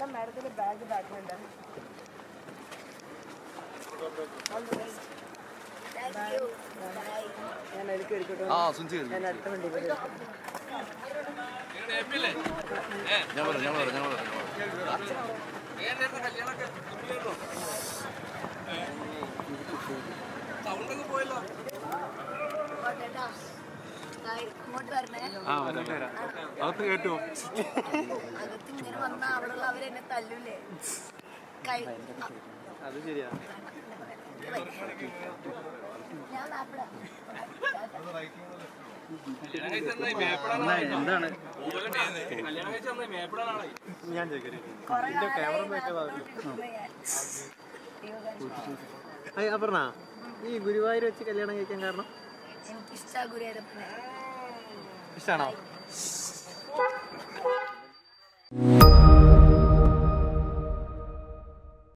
മാഡത്തിന്റെ ബാഗ് ബാക്കിലുണ്ട് ഞാൻ അതിലേക്ക് എടുക്കട്ടെ ആ സുഞ്ചി ഞാൻ അടുത്ത വണ്ടി വരെ ഞാൻ പറയാം ഞാൻ പറയാം ഞാൻ പറയാം ഇങ്ങോട്ട് വരണേ ആ വരാം വരാം അകത്ത് കേട്ടു അകത്ത് ഇങ്ങനെ വന്നാ അവിടെയുള്ള അവരെന്നെ തല്ലൂലേ കൈ അത് ശരിയാ ഞാൻ മാപ്പിള എന്താണ് ഞാൻ ചോദിക്കരുത് കൊറേ ഇതിന്റെ ക്യാമറ കാലായി നോക്കിയാ അപർണ ഈ ഗുരുവായൂർ വെച്ച് കല്യാണം കഴിക്കാൻ കാരണം എനിക്കിഷ്ടാ ഗുരുവായൂരപ്പനെ ഇഷ്ടാണോ